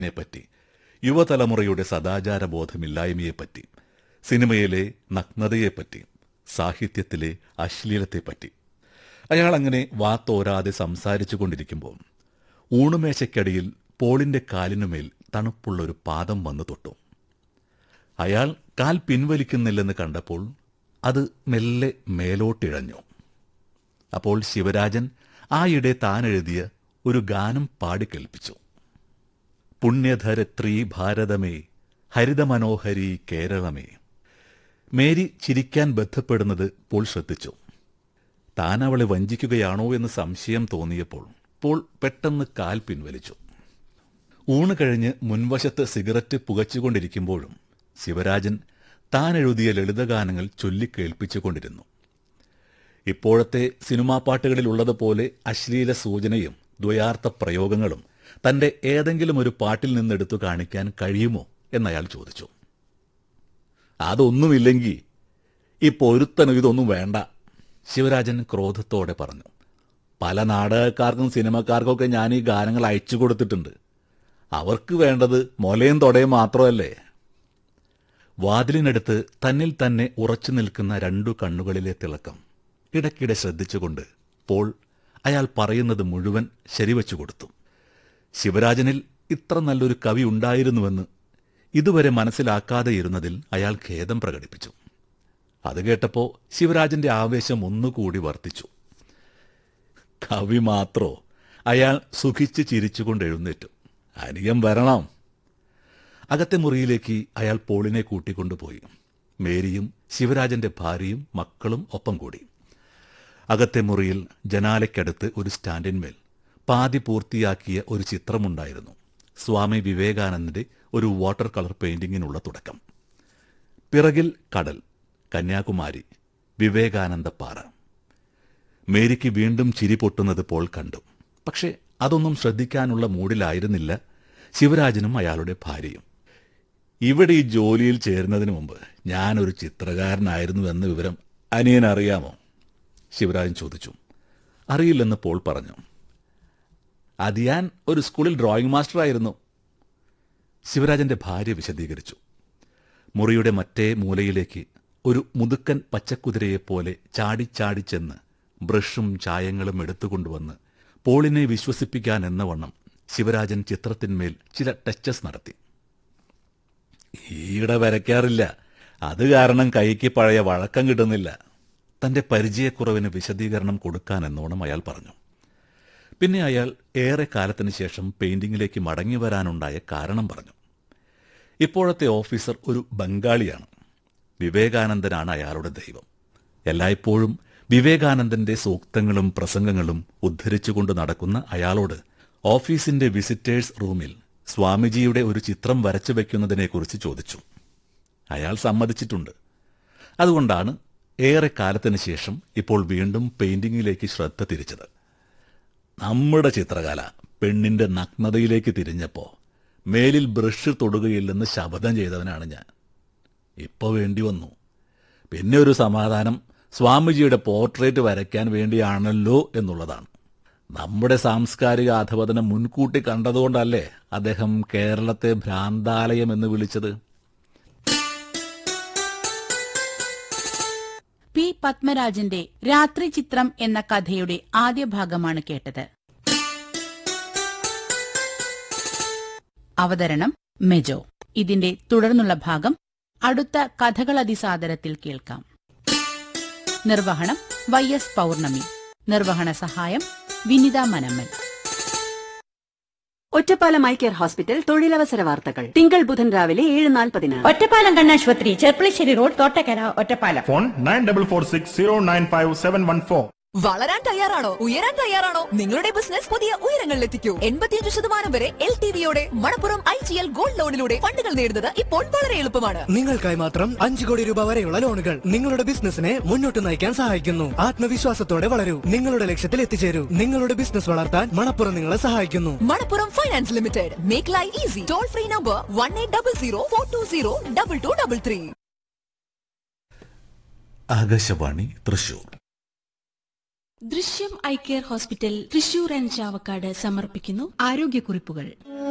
പറ്റി യുവതലമുറയുടെ സദാചാര ബോധമില്ലായ്മയെപ്പറ്റി സിനിമയിലെ നഗ്നതയെപ്പറ്റി സാഹിത്യത്തിലെ അശ്ലീലത്തെപ്പറ്റി അയാൾ അങ്ങനെ വാത്തോരാതെ സംസാരിച്ചു കൊണ്ടിരിക്കുമ്പോൾ ഊണുമേശയ്ക്കടിയിൽ പോളിന്റെ കാലിനുമേൽ തണുപ്പുള്ളൊരു പാദം വന്നു തൊട്ടു അയാൾ കാൽ പിൻവലിക്കുന്നില്ലെന്ന് കണ്ടപ്പോൾ അത് മെല്ലെ മേലോട്ടിഴഞ്ഞു അപ്പോൾ ശിവരാജൻ ആയിടെ താൻ എഴുതിയ ഒരു ഗാനം പാടിക്കേൾപ്പിച്ചു പുണ്യധരത്രീ ഭാരതമേ ഹരിതമനോഹരി കേരളമേ മേരി ചിരിക്കാൻ ബന്ധപ്പെടുന്നത് പോൾ ശ്രദ്ധിച്ചു താൻ അവളെ വഞ്ചിക്കുകയാണോ എന്ന് സംശയം തോന്നിയപ്പോൾ പോൾ പെട്ടെന്ന് കാൽ പിൻവലിച്ചു ഊണ് കഴിഞ്ഞ് മുൻവശത്ത് സിഗരറ്റ് പുകച്ചുകൊണ്ടിരിക്കുമ്പോഴും ശിവരാജൻ താൻ എഴുതിയ ലളിതഗാനങ്ങൾ ചൊല്ലിക്കേൾപ്പിച്ചുകൊണ്ടിരുന്നു ഇപ്പോഴത്തെ സിനിമാ പാട്ടുകളിലുള്ളതുപോലെ അശ്ലീല സൂചനയും ദ്വയാർത്ഥ പ്രയോഗങ്ങളും തന്റെ ഏതെങ്കിലും ഒരു പാട്ടിൽ നിന്നെടുത്തു കാണിക്കാൻ കഴിയുമോ എന്നയാൾ ചോദിച്ചു അതൊന്നുമില്ലെങ്കിൽ ഈ പൊരുത്തനും ഇതൊന്നും വേണ്ട ശിവരാജൻ ക്രോധത്തോടെ പറഞ്ഞു പല നാടകക്കാർക്കും സിനിമക്കാർക്കൊക്കെ ഞാൻ ഈ ഗാനങ്ങൾ അയച്ചു കൊടുത്തിട്ടുണ്ട് അവർക്ക് വേണ്ടത് മൊലയും തൊടയും മാത്രമല്ലേ വാതിലിനടുത്ത് തന്നിൽ തന്നെ ഉറച്ചു നിൽക്കുന്ന രണ്ടു കണ്ണുകളിലെ തിളക്കം ഇടയ്ക്കിടെ ശ്രദ്ധിച്ചുകൊണ്ട് പോൾ അയാൾ പറയുന്നത് മുഴുവൻ ശരിവച്ചു കൊടുത്തു ശിവരാജനിൽ ഇത്ര നല്ലൊരു കവി ഉണ്ടായിരുന്നുവെന്ന് ഇതുവരെ മനസ്സിലാക്കാതെ ഇരുന്നതിൽ അയാൾ ഖേദം പ്രകടിപ്പിച്ചു അത് കേട്ടപ്പോ ശിവരാജന്റെ ആവേശം ഒന്നുകൂടി വർദ്ധിച്ചു കവി മാത്രോ അയാൾ സുഖിച്ച് ചിരിച്ചുകൊണ്ട് എഴുന്നേറ്റു അനിയം വരണം അകത്തെ മുറിയിലേക്ക് അയാൾ പോളിനെ കൂട്ടിക്കൊണ്ടുപോയി മേരിയും ശിവരാജന്റെ ഭാര്യയും മക്കളും ഒപ്പം കൂടി അകത്തെ മുറിയിൽ ജനാലയ്ക്കടുത്ത് ഒരു സ്റ്റാൻഡിന്മേൽ പാതി പൂർത്തിയാക്കിയ ഒരു ചിത്രമുണ്ടായിരുന്നു സ്വാമി വിവേകാനന്ദന്റെ ഒരു വാട്ടർ കളർ പെയിന്റിങ്ങിനുള്ള തുടക്കം പിറകിൽ കടൽ കന്യാകുമാരി വിവേകാനന്ദ പാറ മേരിക്ക് വീണ്ടും ചിരി പൊട്ടുന്നത് പോൾ കണ്ടു പക്ഷേ അതൊന്നും ശ്രദ്ധിക്കാനുള്ള മൂഡിലായിരുന്നില്ല ശിവരാജനും അയാളുടെ ഭാര്യയും ഇവിടെ ഈ ജോലിയിൽ ചേരുന്നതിന് മുമ്പ് ഞാനൊരു ചിത്രകാരനായിരുന്നു എന്ന വിവരം അനിയൻ അറിയാമോ ശിവരാജൻ ചോദിച്ചു അറിയില്ലെന്ന് പോൾ പറഞ്ഞു അത് ഞാൻ ഒരു സ്കൂളിൽ ഡ്രോയിങ് മാസ്റ്ററായിരുന്നു ശിവരാജന്റെ ഭാര്യ വിശദീകരിച്ചു മുറിയുടെ മറ്റേ മൂലയിലേക്ക് ഒരു മുതുക്കൻ പച്ചക്കുതിരയെപ്പോലെ ചാടിച്ചാടി ചെന്ന് ബ്രഷും ചായങ്ങളും എടുത്തുകൊണ്ടുവന്ന് പോളിനെ വിശ്വസിപ്പിക്കാൻ എന്ന വണ്ണം ശിവരാജൻ ചിത്രത്തിന്മേൽ ചില ടച്ചസ് നടത്തി ഈയിടെ വരയ്ക്കാറില്ല അത് കാരണം കൈക്ക് പഴയ വഴക്കം കിട്ടുന്നില്ല തന്റെ പരിചയക്കുറവിന് വിശദീകരണം കൊടുക്കാൻ എന്നോണം അയാൾ പറഞ്ഞു പിന്നെ അയാൾ ഏറെ കാലത്തിന് ശേഷം പെയിന്റിങ്ങിലേക്ക് മടങ്ങി വരാനുണ്ടായ കാരണം പറഞ്ഞു ഇപ്പോഴത്തെ ഓഫീസർ ഒരു ബംഗാളിയാണ് വിവേകാനന്ദനാണ് അയാളുടെ ദൈവം എല്ലായ്പ്പോഴും വിവേകാനന്ദന്റെ സൂക്തങ്ങളും പ്രസംഗങ്ങളും ഉദ്ധരിച്ചുകൊണ്ട് നടക്കുന്ന അയാളോട് ഓഫീസിന്റെ വിസിറ്റേഴ്സ് റൂമിൽ സ്വാമിജിയുടെ ഒരു ചിത്രം വരച്ചു വയ്ക്കുന്നതിനെക്കുറിച്ച് ചോദിച്ചു അയാൾ സമ്മതിച്ചിട്ടുണ്ട് അതുകൊണ്ടാണ് ഏറെ കാലത്തിന് ശേഷം ഇപ്പോൾ വീണ്ടും പെയിന്റിങ്ങിലേക്ക് ശ്രദ്ധ തിരിച്ചത് നമ്മുടെ ചിത്രകല പെണ്ണിന്റെ നഗ്നതയിലേക്ക് തിരിഞ്ഞപ്പോ മേലിൽ ബ്രഷ് തൊടുകയില്ലെന്ന് ശപഥം ചെയ്തവനാണ് ഞാൻ ഇപ്പൊ വേണ്ടി വന്നു പിന്നെ ഒരു സമാധാനം സ്വാമിജിയുടെ പോർട്രേറ്റ് വരയ്ക്കാൻ വേണ്ടിയാണല്ലോ എന്നുള്ളതാണ് നമ്മുടെ സാംസ്കാരിക അധപതനം മുൻകൂട്ടി കണ്ടതുകൊണ്ടല്ലേ അദ്ദേഹം കേരളത്തെ ഭ്രാന്താലയം എന്ന് വിളിച്ചത് പി പത്മരാജന്റെ രാത്രി ചിത്രം എന്ന കഥയുടെ ആദ്യ ഭാഗമാണ് കേട്ടത് അവതരണം മെജോ ഇതിന്റെ തുടർന്നുള്ള ഭാഗം അടുത്ത കഥകളതിസാദരത്തിൽ കേൾക്കാം നിർവഹണം വൈ എസ് പൗർണമി നിർവഹണ സഹായം Vinitha Manammal Ottapalam eye care hospital തൊഴിലവസര വാർത്തകൾ തിങ്കൾ ബുധൻ രാവിലെ ഏഴ് നാൽപ്പതിന് ഒറ്റപ്പാലം കണ്ണാശുപത്രി Cherpulassery road Thottakkara Ottapalam phone nine double four six zero nine five seven one four വളരാൻ തയ്യാറാണോ ഉയരാൻ തയ്യാറാണോ നിങ്ങളുടെ ബിസിനസ് പുതിയ ഉയരങ്ങളിലെത്തിക്കൂ എൺപത്തിയഞ്ച് ശതമാനം വരെ എൽ ടി വിയോടെ Manappuram I G L gold ലോണിലൂടെ ഫണ്ടുകൾ നേടുന്നത് ഇപ്പോൾ വളരെ എളുപ്പമാണ് നിങ്ങൾക്കായി മാത്രം അഞ്ചു കോടി രൂപ വരെയുള്ള ലോണുകൾ നിങ്ങളുടെ ബിസിനസിനെ മുന്നോട്ട് നയിക്കാൻ സഹായിക്കുന്നു ആത്മവിശ്വാസത്തോടെ വളരൂ നിങ്ങളുടെ ലക്ഷ്യത്തിൽ എത്തിച്ചേരൂ നിങ്ങളുടെ ബിസിനസ് വളർത്താൻ മണപ്പുറം നിങ്ങളെ സഹായിക്കുന്നു Manappuram finance limited make life easy toll free number one eight double zero four two zero double two double three Akashvani Thrissur Drishyam eye care hospital Thrissur and Chavakkad സമർപ്പിക്കുന്നു ആരോഗ്യക്കുറിപ്പുകൾ